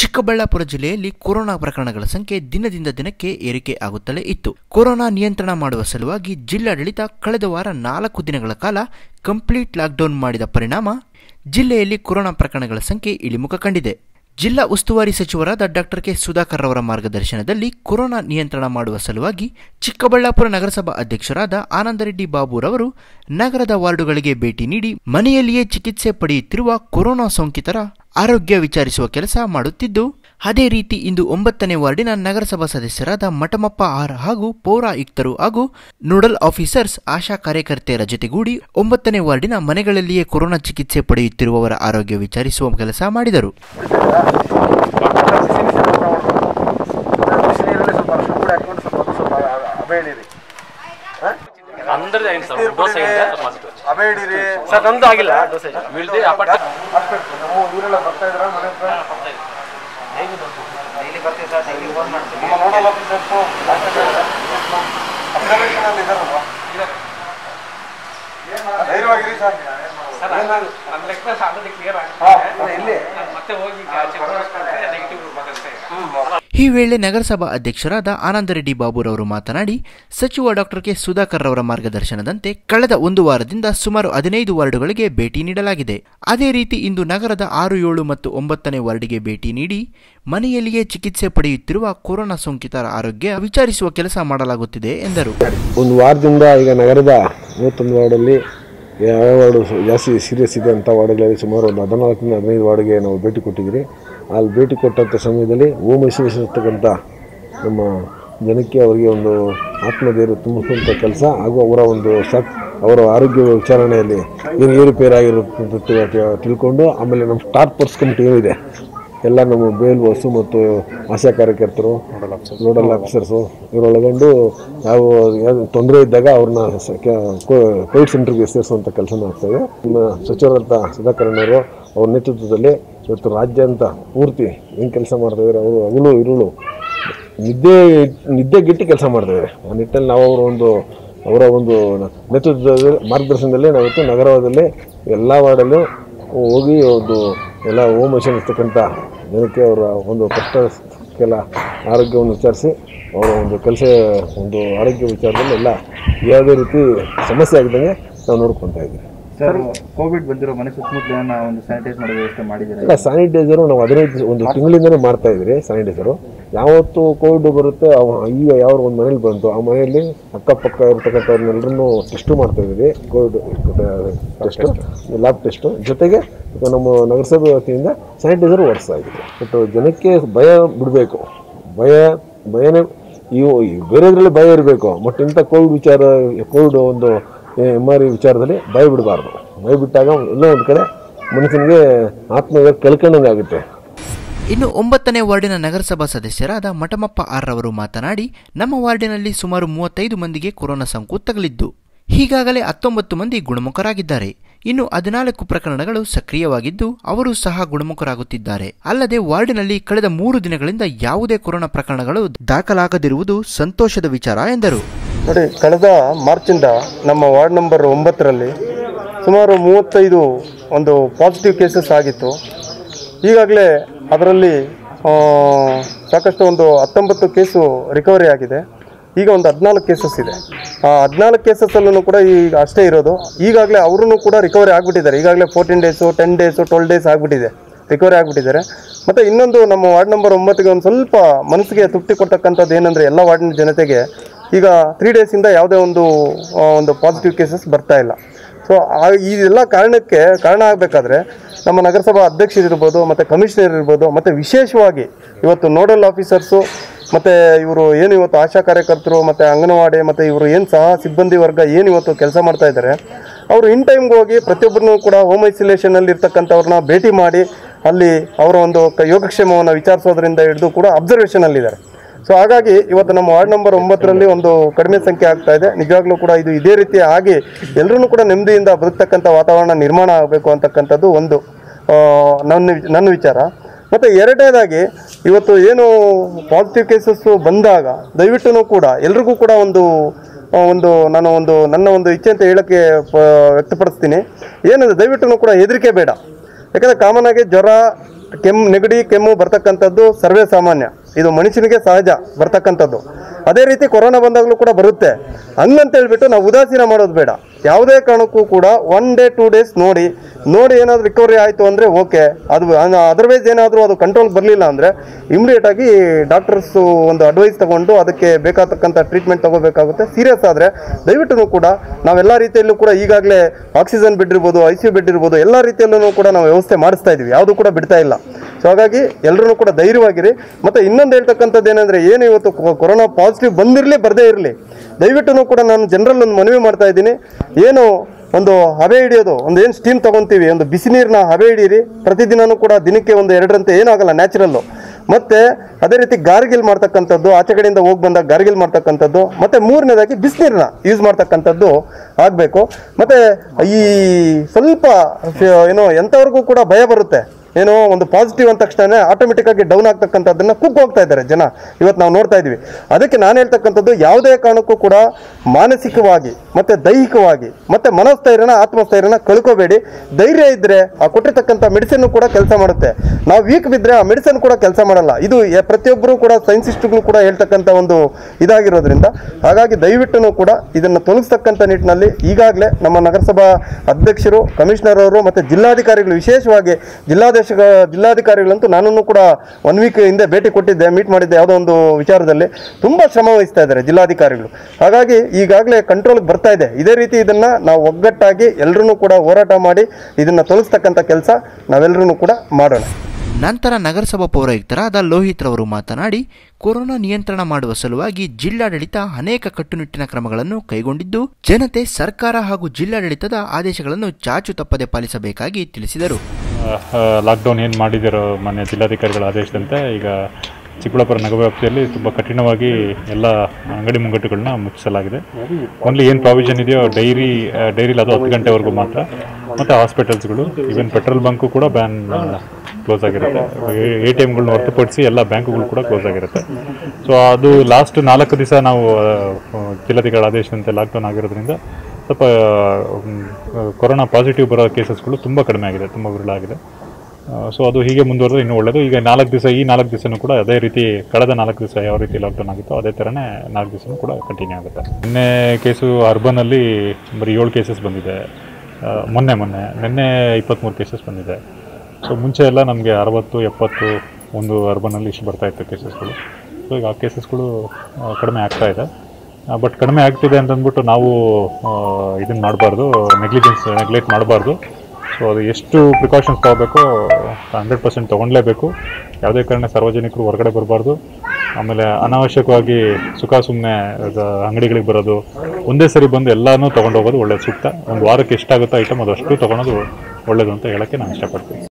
ಚಿಕ್ಕಬಳ್ಳಾಪುರ ಜಿಲ್ಲೆಯಲ್ಲಿ ಕೊರೋನಾ ಪ್ರಕರಣಗಳ ಸಂಖ್ಯೆ ದಿನದಿಂದ ದಿನಕ್ಕೆ ಏರಿಕೆ ಆಗುತ್ತಲೇ ಇತ್ತು ಕೊರೋನಾ ನಿಯಂತ್ರಣ ಮಾಡುವ ಸಲುವಾಗಿ ಜಿಲ್ಲಾಡಳಿತ ಕಳೆದ ವಾರ ನಾಲ್ಕು ದಿನಗಳ ಕಾಲ ಕಂಪ್ಲೀಟ್ ಲಾಕ್ಡೌನ್ ಮಾಡಿದ ಪರಿಣಾಮ ಜಿಲ್ಲೆಯಲ್ಲಿ ಕೊರೋನಾ ಪ್ರಕರಣಗಳ ಸಂಖ್ಯೆ ಇಳಿಮುಖ ಕಂಡಿದೆ ಜಿಲ್ಲಾ ಉಸ್ತುವಾರಿ ಸಚಿವರಾದ ಡಾಕ್ಟರ್ ಕೆ ಸುಧಾಕರ್ ಅವರ ಮಾರ್ಗದರ್ಶನದಲ್ಲಿ ಕೊರೋನಾ ನಿಯಂತ್ರಣ ಮಾಡುವ ಸಲುವಾಗಿ ಚಿಕ್ಕಬಳ್ಳಾಪುರ ನಗರಸಭಾ ಅಧ್ಯಕ್ಷರಾದ ಆನಂದರೆಡ್ಡಿ ಬಾಬುರವರು ನಗರದ ವಾರ್ಡುಗಳಿಗೆ ಭೇಟಿ ನೀಡಿ ಮನೆಯಲ್ಲಿಯೇ ಚಿಕಿತ್ಸೆ ಪಡೆಯುತ್ತಿರುವ ಕೊರೋನಾ ಸೋಂಕಿತರ ಆರೋಗ್ಯ ವಿಚಾರಿಸುವ ಕೆಲಸ ಮಾಡುತ್ತಿದ್ದು ಅದೇ ರೀತಿ ಇಂದು ಒಂಬತ್ತನೇ ವಾರ್ಡಿನ ನಗರಸಭಾ ಸದಸ್ಯರಾದ ಮಠಮಪ್ಪ ಆರ್ ಹಾಗೂ ಪೌರಾಯುಕ್ತರು ಹಾಗೂ ನೋಡಲ್ ಆಫೀಸರ್ಸ್ ಆಶಾ ಕಾರ್ಯಕರ್ತೆಯರ ಜೊತೆಗೂಡಿ ಒಂಬತ್ತನೇ ವಾರ್ಡಿನ ಮನೆಗಳಲ್ಲಿಯೇ ಕೊರೋನಾ ಚಿಕಿತ್ಸೆ ಪಡೆಯುತ್ತಿರುವವರ ಆರೋಗ್ಯ ವಿಚಾರಿಸುವ ಕೆಲಸ ಮಾಡಿದರು ಬಿಸಿನೀರಲ್ಲಿ ಸ್ವಲ್ಪ ಅರ್ಶಿನ ಪುಡಿ ಹಾಕೊಂಡು ಸ್ವಲ್ಪ ಅದು ಸ್ವಲ್ಪ ಅಬೆ ಹಿಡೀರಿ అందరిది అయింది సార్ డోస్ అయింది ఫస్ట్ ಅಬೆ ಹಿಡೀರಿ సార్ ನಂದು ಆಗಿಲ್ಲ ಡೋಸೇಜ್ వీళ్ళది ಅಪಟ್ಟ ಹಾಕ್ಬೇಕು ನಮ್ಮ ಊರೆಲ್ಲ ಬರ್ತಾ ಇದ್ರ ಮನೆ ಹತ್ರ ನಮ್ಮ ನೋಡಲ್ ಆಫೀಸರ್ಸು ಅಬ್ಸರ್ವೇಷನ್ ಇದಾರಲ್ವಾ ಧೈರ್ಯವಾಗಿರಿ ಸರ್ ನನ್ನ ಲೆಕ್ಕ ಆಲ್ರೆಡಿ ಕ್ಲಿಯರ್ ಹಾ, ಇಲ್ಲಿ ಮತ್ತೆ ಹೋಗಿ ಚೆಕ್ ಮಾಡಿಸ್ಕೊಂಡ್ರೆ ನೆಗೆಟಿವ್ ಬರುತ್ತೆ ಈ ವೇಳೆ ನಗರಸಭಾ ಅಧ್ಯಕ್ಷರಾದ ಆನಂದರೆಡ್ಡಿ ಬಾಬುರವರು ಮಾತನಾಡಿ ಸಚಿವ ಡಾಕ್ಟರ್ ಕೆ ಸುಧಾಕರ್ ಅವರ ಮಾರ್ಗದರ್ಶನದಂತೆ ಕಳೆದ ಒಂದು ವಾರದಿಂದ ಸುಮಾರು ಹದಿನೈದು ವಾರ್ಡುಗಳಿಗೆ ಭೇಟಿ ನೀಡಲಾಗಿದೆ ಅದೇ ರೀತಿ ಇಂದು ನಗರದ ಆರು ಏಳು ಮತ್ತು ಒಂಬತ್ತನೇ ವಾರ್ಡಿಗೆ ಭೇಟಿ ನೀಡಿ ಮನೆಯಲ್ಲಿಯೇ ಚಿಕಿತ್ಸೆ ಪಡೆಯುತ್ತಿರುವ ಕೊರೋನಾ ಸೋಂಕಿತರ ಆರೋಗ್ಯ ವಿಚಾರಿಸುವ ಕೆಲಸ ಮಾಡಲಾಗುತ್ತಿದೆ ಎಂದರು ಒಂದು ವಾರದಿಂದ ಈಗ ನಗರದ ಮೂವತ್ತೊಂದು ವಾರ್ಡಲ್ಲಿ ಯಾವ ವಾರ್ಡು ಸು- ಜಾಸ್ತಿ ಸೀರಿಯಸ್ ಇದೆ ಅಂತ ವಾರ್ಡ್ಗಳಲ್ಲಿ ಸುಮಾರು ಒಂದು ಹದಿನಾಲ್ಕರಿಂದ ಹದಿನೈದು ವಾರ್ಡ್ಗೆ ನಾವು ಭೇಟಿ ಕೊಟ್ಟಿದ್ದೀರಿ ಅಲ್ಲಿ ಭೇಟಿ ಕೊಟ್ಟಂಥ ಸಮಯದಲ್ಲಿ ಹೋಮ್ ಐಸೋಲೇಷನ್ ಇರ್ತಕ್ಕಂಥ ನಮ್ಮ ಜನಕ್ಕೆ ಅವರಿಗೆ ಒಂದು ಆತ್ಮಧೈರ್ಯ ತುಂಬಿಸುವಂಥ ಕೆಲಸ ಹಾಗೂ ಅವರ ಒಂದು ಸತ್ ಅವರ ಆರೋಗ್ಯ ವಿಚಾರಣೆಯಲ್ಲಿ ಏನು ಏರುಪೇರಾಗಿರುತ್ತೆ ಅಂತ ತಿಳ್ಕೊಂಡು ಆಮೇಲೆ ನಮ್ಮ ಸ್ಟಾರ್ ಪರ್ಸ್ ಕಮಿಟಿ ಏನಿದೆ ಎಲ್ಲ ನಮ್ಮ ಬೇಲ್ ಬಸ್ಸು ಮತ್ತು ಆಶಾ ಕಾರ್ಯಕರ್ತರು ನೋಡಲ್ ಆಫೀಸರ್ಸು ಇವರೊಳಗೊಂಡು ಯಾವ ಯಾವ ತೊಂದರೆ ಇದ್ದಾಗ ಅವ್ರನ್ನ ಸ- ಕ- ಕೋ- ಕೋವಿಡ್ ಸೆಂಟರ್ಗೆ ಸೇರಿಸುವಂಥ ಕೆಲಸ ಮಾಡ್ತೇವೆ ನಮ್ಮ ಸಚಿವರಂತ ಸುಧಾಕರಣ್ಣವರು ಅವ್ರ ನೇತೃತ್ವದಲ್ಲಿ ಇವತ್ತು ರಾಜ್ಯಾದ್ಯಂತ ಪೂರ್ತಿ ಏನು ಕೆಲಸ ಮಾಡ್ತಾಯಿದ್ದಾರೆ ಅವರು ಹಗಲು ಇರುಳು ನಿದ್ದೆ ನಿದ್ದೆಗೆಟ್ಟು ಕೆಲಸ ಮಾಡ್ತಾಯಿದ್ದಾರೆ ಆ ನಿಟ್ಟಲ್ಲಿ ನಾವು ಅವರ ಒಂದು ಅವರ ಒಂದು ನೇತೃತ್ವದ ಮಾರ್ಗದರ್ಶನದಲ್ಲಿ ನಾವಿತ್ತು ನಗರದಲ್ಲಿ ಎಲ್ಲ ವಾರ್ಡಲ್ಲೂ ಹೋಗಿ ಒಂದು ಎಲ್ಲ ಹೋಮ್ ಮಿಷನ್ ಇರ್ತಕ್ಕಂಥ ಜನಕ್ಕೆ ಅವರ ಒಂದು ಕಷ್ಟಕ್ಕೆಲ್ಲ ಆರೋಗ್ಯವನ್ನು ವಿಚಾರಿಸಿ ಅವರ ಒಂದು ಕೆಲಸ ಒಂದು ಆರೋಗ್ಯ ವಿಚಾರದಲ್ಲಿ ಎಲ್ಲ ಯಾವುದೇ ರೀತಿ ಸಮಸ್ಯೆ ಆಗದಂಗೆ ನಾವು ನೋಡ್ಕೊತಾ ಇದ್ದೀವಿ ಸರ್ ಕೋವಿಡ್ ಬಂದಿರೋ ಮನೆ ಸುತ್ತಮುತ್ತಲನ್ನ ಒಂದು ಸ್ಯಾನಿಟೈಸ್ ಮಾಡೋ ವ್ಯವಸ್ಥೆ ಮಾಡಿದ್ದೀರಾ ಇಲ್ಲ ಸ್ಯಾನಿಟೈಸರು ನಾವು ಹದಿನೈದು ದಿವ್ಸ- ಒಂದು ತಿಂಗಳಿಂದನೇ ಮಾಡ್ತಾ ಇದ್ರಿ ಸ್ಯಾನಿಟೈಸರು ಯಾವತ್ತು ಕೋವಿಡ್ ಬರುತ್ತೆ ಅವ ಈಗ ಯಾವ ಒಂದು ಮನೇಲಿ ಬಂತು ಆ ಮನೆಯಲ್ಲಿ ಅಕ್ಕಪಕ್ಕ ಇರ್ತಕ್ಕಂಥವ್ರನ್ನೆಲ್ಲರೂ ಟೆಸ್ಟು ಮಾಡ್ತಾ ಇದ್ವಿ ಕೋವಿಡ್ ಟೆಸ್ಟು ಲ್ಯಾಬ್ ಟೆಸ್ಟು ಜೊತೆಗೆ ಈಗ ನಮ್ಮ ನಗರಸಭೆ ವತಿಯಿಂದ ಸ್ಯಾನಿಟೈಸರ್ ಓಡಿಸ್ತಾ ಇದ್ವಿ ಬಟ್ ಜನಕ್ಕೆ ಭಯ ಬಿಡಬೇಕು ಭಯ ಭಯನೇ ಇವು ಬೇರೆದ್ರಲ್ಲಿ ಭಯ ಇರಬೇಕು ಬಟ್ ಇಂಥ ಕೋವಿಡ್ ವಿಚಾರ ಕೋವಿಡ್ ಒಂದು ಎಮ್ ಆರ್ ವಿಚಾರದಲ್ಲಿ ಭಯ ಬಿಡಬಾರ್ದು ಭಯ ಬಿಟ್ಟಾಗ ಎಲ್ಲೋ ಒಂದು ಕಡೆ ಮನುಷ್ಯನಿಗೆ ಆತ್ಮ ಕಳ್ಕೊಂಡಂಗೆ ಆಗುತ್ತೆ ಇನ್ನು ಒಂಬತ್ತನೇ ವಾರ್ಡಿನ ನಗರಸಭಾ ಸದಸ್ಯರಾದ ಮಠಮಪ್ಪ ಆರ್ ರವರು ಮಾತನಾಡಿ ನಮ್ಮ ವಾರ್ಡಿನಲ್ಲಿ ಸುಮಾರು ಮೂವತ್ತೈದು ಮಂದಿಗೆ ಕೊರೋನಾ ಸೋಂಕು ತಗುಲಿದ್ದು ಈಗಾಗಲೇ ಹತ್ತೊಂಬತ್ತು ಮಂದಿ ಗುಣಮುಖರಾಗಿದ್ದಾರೆ ಇನ್ನು ಹದಿನಾಲ್ಕು ಪ್ರಕರಣಗಳು ಸಕ್ರಿಯವಾಗಿದ್ದು ಅವರು ಸಹ ಗುಣಮುಖರಾಗುತ್ತಿದ್ದಾರೆ ಅಲ್ಲದೆ ವಾರ್ಡಿನಲ್ಲಿ ಕಳೆದ ಮೂರು ದಿನಗಳಿಂದ ಯಾವುದೇ ಕೊರೋನಾ ಪ್ರಕರಣಗಳು ದಾಖಲಾಗದಿರುವುದು ಸಂತೋಷದ ವಿಚಾರ ಎಂದರು ನೋಡಿ ಕಳೆದ ಮಾರ್ಚಿಂದ ನಮ್ಮ ವಾರ್ಡ್ ನಂಬರ್ ಒಂಬತ್ತರಲ್ಲಿ ಸುಮಾರು ಮೂವತ್ತೈದು ಒಂದು ಪಾಸಿಟಿವ್ ಕೇಸಸ್ ಆಗಿತ್ತು ಈಗಾಗಲೇ ಅದರಲ್ಲಿ ಆ, ಸಾಕಷ್ಟು ಒಂದು ಹತ್ತೊಂಬತ್ತು ಕೇಸು ರಿಕವರಿ ಆಗಿದೆ ಈಗ ಒಂದು ಹದಿನಾಲ್ಕು ಕೇಸಸ್ ಇದೆ ಆ ಹದಿನಾಲ್ಕು ಕೇಸಸ್ಸಲ್ಲೂ ಕೂಡ ಈಗ ಅಷ್ಟೇ ಇರೋದು ಈಗಾಗಲೇ ಅವರು ಕೂಡ ರಿಕವರಿ ಆಗಿಬಿಟ್ಟಿದ್ದಾರೆ ಈಗಾಗಲೇ fourteen days ten days twelve days ಆಗಿಬಿಟ್ಟಿದೆ ರಿಕವರಿ ಆಗಿಬಿಟ್ಟಿದ್ದಾರೆ ಮತ್ತು ಇನ್ನೊಂದು ನಮ್ಮ ವಾರ್ಡ್ ನಂಬರ್ ಒಂಬತ್ತಿಗೆ ಒಂದು ಸ್ವಲ್ಪ ಮನಸ್ಸಿಗೆ ತೃಪ್ತಿ ಕೊಡ್ತಕ್ಕಂಥದ್ದು ಏನಂದರೆ ಎಲ್ಲ ವಾರ್ಡಿನ ಜನತೆಗೆ ಈಗ ತ್ರೀ ಡೇಸಿಂದ ಯಾವುದೇ ಒಂದು ಆ, ಒಂದು ಪಾಸಿಟಿವ್ ಕೇಸಸ್ ಬರ್ತಾ ಇಲ್ಲ ಸೊ ಇದೆಲ್ಲ ಕಾರಣಕ್ಕೆ ಕಾರಣ ಆಗಬೇಕಾದ್ರೆ ನಮ್ಮ ನಗರಸಭಾ ಅಧ್ಯಕ್ಷರಿರ್ಬೋದು ಮತ್ತು ಕಮಿಷನರ್ ಇರ್ಬೋದು ಮತ್ತು ವಿಶೇಷವಾಗಿ ಇವತ್ತು ನೋಡಲ್ ಆಫೀಸರ್ಸು ಮತ್ತು ಇವರು ಏನು ಇವತ್ತು ಆಶಾ ಕಾರ್ಯಕರ್ತರು ಮತ್ತು ಅಂಗನವಾಡಿ ಮತ್ತು ಇವರು ಏನು ಸಹ ಸಿಬ್ಬಂದಿ ವರ್ಗ ಏನು ಇವತ್ತು ಕೆಲಸ ಮಾಡ್ತಾ ಇದ್ದಾರೆ ಅವರು ಇನ್ ಟೈಮ್ಗೆ ಹೋಗಿ ಪ್ರತಿಯೊಬ್ಬರನ್ನೂ ಕೂಡ ಹೋಮ್ ಐಸೋಲೇಷನಲ್ಲಿ ಇರ್ತಕ್ಕಂಥವ್ರನ್ನ ಭೇಟಿ ಮಾಡಿ ಅಲ್ಲಿ ಅವರ ಒಂದು ಕ- ಯೋಗಕ್ಷೇಮವನ್ನು ವಿಚಾರಿಸೋದ್ರಿಂದ ಹಿಡಿದು ಕೂಡ ಅಬ್ಸರ್ವೇಷನಲ್ಲಿದ್ದಾರೆ ಸೊ ಹಾಗಾಗಿ ಇವತ್ತು ನಮ್ಮ ವಾರ್ಡ್ ನಂಬರ್ ಒಂಬತ್ತರಲ್ಲಿ ಒಂದು ಕಡಿಮೆ ಸಂಖ್ಯೆ ಆಗ್ತಾ ಇದೆ ನಿಜವಾಗ್ಲೂ ಕೂಡ ಇದು ಇದೇ ರೀತಿ ಆಗಿ ಎಲ್ಲರೂ ಕೂಡ ನೆಮ್ಮದಿಯಿಂದ ಬದುಕ್ತಕ್ಕಂಥ ವಾತಾವರಣ ನಿರ್ಮಾಣ ಆಗಬೇಕು ಅಂತಕ್ಕಂಥದ್ದು ಒಂದು ಆ, ನನ್ನ ವಿ- ನನ್ನ ವಿಚಾರ ಮತ್ತು ಎರಡನೇದಾಗಿ ಇವತ್ತು ಏನು ಪಾಸಿಟಿವ್ ಕೇಸಸ್ಸು ಬಂದಾಗ ದಯವಿಟ್ಟು ಕೂಡ ಎಲ್ರಿಗೂ ಕೂಡ ಒಂದು ಆ, ಒಂದು ನಾನು ಒಂದು ನನ್ನ ಒಂದು ಇಚ್ಛೆ ಅಂತ ಹೇಳೋಕ್ಕೆ ಪ- ವ್ಯಕ್ತಪಡಿಸ್ತೀನಿ ಏನಂದರೆ ದಯವಿಟ್ಟು ಕೂಡ ಹೆದರಿಕೆ ಬೇಡ ಯಾಕಂದರೆ ಕಾಮನ್ ಆಗಿ ಜ್ವರ ಕೆಮ್ಮು ನೆಗಡಿ ಕೆಮ್ಮು ಬರ್ತಕ್ಕಂಥದ್ದು ಸರ್ವೇ ಸಾಮಾನ್ಯ ಇದು ಮನುಷ್ಯನಿಗೆ ಸಹಜ ಬರ್ತಕ್ಕಂಥದ್ದು ಅದೇ ರೀತಿ ಕೊರೋನಾ ಬಂದಾಗಲೂ ಕೂಡ ಬರುತ್ತೆ ಹಂಗಂತ ಹೇಳ್ಬಿಟ್ಟು ನಾವು ಉದಾಸೀನ ಮಾಡೋದು ಬೇಡ ಯಾವುದೇ ಕಾರಣಕ್ಕೂ ಕೂಡ ಒನ್ ಡೇ ಟೂ ಡೇಸ್ ನೋಡಿ ನೋಡಿ ಏನಾದರೂ ರಿಕವರಿ ಆಯಿತು ಅಂದರೆ ಓಕೆ ಅದು ಅದರ್ವೈಸ್ ಏನಾದರೂ ಅದು ಕಂಟ್ರೋಲ್ ಬರಲಿಲ್ಲ ಅಂದರೆ ಇಮಿಡಿಯೇಟ್ ಆಗಿ ಡಾಕ್ಟರ್ಸು ಒಂದು ಅಡ್ವೈಸ್ ತಗೊಂಡು ಅದಕ್ಕೆ ಬೇಕಾಗತಕ್ಕಂಥ ಟ್ರೀಟ್ಮೆಂಟ್ ತಗೋಬೇಕಾಗುತ್ತೆ ಸೀರಿಯಸ್ ಆದರೆ ದಯವಿಟ್ಟು ಕೂಡ ನಾವೆಲ್ಲ ರೀತಿಯಲ್ಲೂ ಕೂಡ ಈಗಾಗಲೇ ಆಕ್ಸಿಜನ್ ಬೆಡ್ ಇರ್ಬೋದು ಐ ಸಿ ಯು ಬೆಡ್ ಇರ್ಬೋದು ಎಲ್ಲ ರೀತಿಯಲ್ಲೂ ಕೂಡ ನಾವು ವ್ಯವಸ್ಥೆ ಮಾಡಿಸ್ತಾ ಇದ್ದೀವಿ ಯಾವುದು ಕೂಡ ಬಿಡ್ತಾ ಇಲ್ಲ ಸೊ ಹಾಗಾಗಿ ಎಲ್ಲರೂ ಕೂಡ ಧೈರ್ಯವಾಗಿರಿ ಮತ್ತು ಇನ್ನೊಂದು ಹೇಳ್ತಕ್ಕಂಥದ್ದು ಏನಂದರೆ ಏನು ಇವತ್ತು ಕೊ- ಕೊರೋನಾ ಪಾಸಿಟಿವ್ ಬಂದಿರಲಿ ಬರದೇ ಇರಲಿ ದಯವಿಟ್ಟು ಕೂಡ ನಾನು ಜನರಲ್ಲಿ ಒಂದು ಮನವಿ ಮಾಡ್ತಾ ಇದ್ದೀನಿ ಏನು ಒಂದು ಹಬೆ ಹಿಡಿಯೋದು ಒಂದು ಏನು ಸ್ಟೀಮ್ ತಗೊಂತೀವಿ ಒಂದು ಬಿಸಿ ನೀರನ್ನ ಹಬೆ ಹಿಡೀರಿ ಪ್ರತಿದಿನನೂ ಕೂಡ ದಿನಕ್ಕೆ ಒಂದು ಎರಡರಂತೆ ಏನಾಗಲ್ಲ ನ್ಯಾಚುರಲ್ಲು ಮತ್ತೆ ಅದೇ ರೀತಿ ಗಾರ್ಗಿಲ್ ಮಾಡ್ತಕ್ಕಂಥದ್ದು ಆಚೆ ಕಡೆಯಿಂದ ಹೋಗಿ ಬಂದಾಗ ಗಾರ್ಗಿಲ್ ಮಾಡ್ತಕ್ಕಂಥದ್ದು ಮತ್ತೆ ಮೂರನೇದಾಗಿ ಬಿಸಿನೀರನ್ನ ಯೂಸ್ ಮಾಡ್ತಕ್ಕಂಥದ್ದು ಆಗಬೇಕು ಮತ್ತೆ ಈ ಸ್ವಲ್ಪ ಫ- ಏನೋ ಎಂಥವ್ರಿಗೂ ಕೂಡ ಭಯ ಬರುತ್ತೆ ಏನೋ ಒಂದು ಪಾಸಿಟಿವ್ ಅಂದ ತಕ್ಷಣ ಆಟೋಮೆಟಿಕ್ ಆಗಿ ಡೌನ್ ಆಗ್ತಕ್ಕಂಥದ್ದನ್ನ ಕುಗ್ಗ್ ಹೋಗ್ತಾ ಇದ್ದಾರೆ ಜನ ಇವತ್ತು ನಾವು ನೋಡ್ತಾ ಇದೀವಿ ಅದಕ್ಕೆ ನಾನು ಹೇಳ್ತಕ್ಕಂಥದ್ದು ಯಾವುದೇ ಕಾರಣಕ್ಕೂ ಕೂಡ ಮಾನಸಿಕವಾಗಿ ಮತ್ತೆ ದೈಹಿಕವಾಗಿ ಮತ್ತೆ ಮನಸ್ಥೈರ್ಯನ ಆತ್ಮಸ್ಥೈರ್ಯನ ಕಳ್ಕೋಬೇಡಿ ಧೈರ್ಯ ಇದ್ರೆ ಆ ಕೊಟ್ಟಿರ್ತಕ್ಕಂಥ ಮೆಡಿಸಿನ್ ಕೂಡ ಕೆಲಸ ಮಾಡುತ್ತೆ ನಾವು ವೀಕ್ ಬಿದ್ದರೆ ಆ ಮೆಡಿಸಿನ್ ಕೂಡ ಕೆಲಸ ಮಾಡಲ್ಲ ಇದು ಯ- ಪ್ರತಿಯೊಬ್ಬರು ಕೂಡ ಸೈನ್ಸಿಸ್ಟ್ಗಳು ಕೂಡ ಹೇಳ್ತಕ್ಕಂಥ ಒಂದು ಇದಾಗಿರೋದ್ರಿಂದ ಹಾಗಾಗಿ ದಯವಿಟ್ಟು ಕೂಡ ಇದನ್ನು ತೊಲಗಿಸ್ತಕ್ಕಂಥ ನಿಟ್ಟಿನಲ್ಲಿ ಈಗಾಗಲೇ ನಮ್ಮ ನಗರಸಭಾ ಅಧ್ಯಕ್ಷರು ಕಮಿಷನರ್ ಅವರು ಮತ್ತು ಜಿಲ್ಲಾಧಿಕಾರಿಗಳು ವಿಶೇಷವಾಗಿ ಜಿಲ್ಲಾದೇಶ ಜಿಲ್ಲಾಧಿಕಾರಿಗಳಂತೂ ನಾನು ಕೂಡ ಒನ್ ವೀಕ್ ಹಿಂದೆ ಭೇಟಿ ಕೊಟ್ಟಿದ್ದೆ ಮೀಟ್ ಮಾಡಿದ್ದೆ ಯಾವುದೋ ಒಂದು ವಿಚಾರದಲ್ಲಿ ತುಂಬ ಶ್ರಮ ವಹಿಸ್ತಾ ಇದ್ದಾರೆ ಜಿಲ್ಲಾಧಿಕಾರಿಗಳು ಹಾಗಾಗಿ ಈಗಾಗಲೇ ಕಂಟ್ರೋಲ್ಗೆ ಬರ್ತಾ ಇದೆ ಇದೇ ರೀತಿ ಇದನ್ನು ನಾವು ಒಗ್ಗಟ್ಟಾಗಿ ಎಲ್ಲರೂ ಕೂಡ ಹೋರಾಟ ಮಾಡಿ ಇದನ್ನು ತೊಲಗಿಸ್ತಕ್ಕಂಥ ಕೆಲಸ ನಾವೆಲ್ಲರೂ ಕೂಡ ಮಾಡೋಣ ನಂತರ ನಗರಸಭಾ ಪೌರಾಯುಕ್ತರಾದ ಲೋಹಿತ್ ರವರು ಮಾತನಾಡಿ ಕೊರೋನಾ ನಿಯಂತ್ರಣ ಮಾಡುವ ಸಲುವಾಗಿ ಜಿಲ್ಲಾಡಳಿತ ಅನೇಕ ಕಟ್ಟುನಿಟ್ಟಿನ ಕ್ರಮಗಳನ್ನು ಕೈಗೊಂಡಿದ್ದು ಜನತೆ ಸರ್ಕಾರ ಹಾಗೂ ಜಿಲ್ಲಾಡಳಿತದ ಆದೇಶಗಳನ್ನು ಚಾಚು ತಪ್ಪದೆ ಪಾಲಿಸಬೇಕಾಗಿ ತಿಳಿಸಿದರು ಲಾಕ್ಡೌನ್ ಏನು ಮಾಡಿದಿರೋ ಮಾನ್ಯ ಜಿಲ್ಲಾಧಿಕಾರಿಗಳ ಆದೇಶದಂತೆ ಈಗ ಚಿಕ್ಕಬಳ್ಳಾಪುರ ನಗರ ವ್ಯಾಪ್ತಿಯಲ್ಲಿ ತುಂಬ ಕಠಿಣವಾಗಿ ಎಲ್ಲ ಅಂಗಡಿ ಮುಂಗಟ್ಟುಗಳನ್ನ ಮುಚ್ಚಿಸಲಾಗಿದೆ ಓನ್ಲಿ ಏನು ಪ್ರಾವಿಷನ್ ಇದೆಯೋ ಡೈರಿ ಡೈರಿಲಿ ಅದು ಹತ್ತು ಗಂಟೆವರೆಗೂ ಮಾತ್ರ ಮತ್ತು ಹಾಸ್ಪಿಟಲ್ಸ್ಗಳು ಈವನ್ ಪೆಟ್ರೋಲ್ ಬಂಕು ಕೂಡ ಬ್ಯಾನ್ ಕ್ಲೋಸ್ ಆಗಿರುತ್ತೆ ಎ ಟಿ ಎಮ್ಗಳನ್ನ ಹೊರತುಪಡಿಸಿ ಎಲ್ಲ ಬ್ಯಾಂಕುಗಳು ಕೂಡ ಕ್ಲೋಸ್ ಆಗಿರುತ್ತೆ ಸೊ ಅದು ಲಾಸ್ಟ್ ನಾಲ್ಕು ದಿವಸ ನಾವು ಆ, ಜಿಲ್ಲಾಧಿಕಾರಿಗಳ ಆದೇಶದಂತೆ ಲಾಕ್ಡೌನ್ ಆಗಿರೋದ್ರಿಂದ ಸ್ವಲ್ಪ ಮ್, ಕೊರೋನಾ ಪಾಸಿಟಿವ್ ಬರೋ ಕೇಸಸ್ಗಳು ತುಂಬ ಕಡಿಮೆ ಆಗಿದೆ ತುಂಬ ವಿರಳಾಗಿದೆ ಸೊ ಅದು ಹೀಗೆ ಮುಂದುವರೆದ್ರೆ ಇನ್ನೂ ಒಳ್ಳೆಯದು ಈಗ ನಾಲ್ಕು ದಿವಸ ಈ ನಾಲ್ಕು ದಿವಸನೂ ಕೂಡ ಅದೇ ರೀತಿ ಕಳೆದ ನಾಲ್ಕು ದಿವಸ ಯಾವ ರೀತಿ ಲಾಕ್ಡೌನ್ ಆಗಿತ್ತೋ ಅದೇ ಥರನೇ ನಾಲ್ಕು ದಿವಸನೂ ಕೂಡ ಕಂಟಿನ್ಯೂ ಆಗುತ್ತೆ ನಿನ್ನೆ ಕೇಸು ಅರ್ಬನಲ್ಲಿ ಬರೀ ಏಳು ಕೇಸಸ್ ಬಂದಿದೆ ಆ, ಮೊನ್ನೆ ಮೊನ್ನೆ ನಿನ್ನೆ ಇಪ್ಪತ್ತ್ಮೂರು ಕೇಸಸ್ ಬಂದಿದೆ ಸೊ ಮುಂಚೆ ಎಲ್ಲ ನಮಗೆ ಅರವತ್ತು ಎಪ್ಪತ್ತು ಒಂದು ಅರ್ಬನಲ್ಲಿ ಇಷ್ಟು ಬರ್ತಾ ಇತ್ತು ಕೇಸಸ್ಗಳು ಸೊ ಈಗ ಆ ಕೇಸಸ್ಗಳು ಆ, ಕಡಿಮೆ ಆಗ್ತಾ ಇದೆ ಬಟ್ ಕಡಿಮೆ ಆಗ್ತಿದೆ ಅಂತಂದ್ಬಿಟ್ಟು ನಾವು ಇದನ್ನು ಮಾಡಬಾರ್ದು ನೆಗ್ಲಿಜೆನ್ಸ್ ನೆಗ್ಲೆಕ್ಟ್ ಮಾಡಬಾರ್ದು ಸೊ ಅದು ಎಷ್ಟು ಪ್ರಿಕಾಷನ್ಸ್ ತೊಗೋಬೇಕೋ ಹಂಡ್ರೆಡ್ ಪರ್ಸೆಂಟ್ ತೊಗೊಳ್ಲೇಬೇಕು ಯಾವುದೇ ಕಾರಣ ಸಾರ್ವಜನಿಕರು ಹೊರಗಡೆ ಬರಬಾರ್ದು ಆಮೇಲೆ ಅನಾವಶ್ಯಕವಾಗಿ ಸುಖ ಸುಮ್ಮನೆ ಅಂಗಡಿಗಳಿಗೆ ಬರೋದು ಒಂದೇ ಸರಿ ಬಂದು ಎಲ್ಲನೂ ತೊಗೊಂಡು ಹೋಗೋದು ಒಳ್ಳೆಯದು ಸೂಕ್ತ ಒಂದು ವಾರಕ್ಕೆ ಎಷ್ಟಾಗುತ್ತೋ ಐಟಮ್ ಅದು ಅಷ್ಟು ತೊಗೊಳೋದು ಒಳ್ಳೆಯದು ಅಂತ ಹೇಳೋಕ್ಕೆ ನಾನು ಇಷ್ಟಪಡ್ತೀನಿ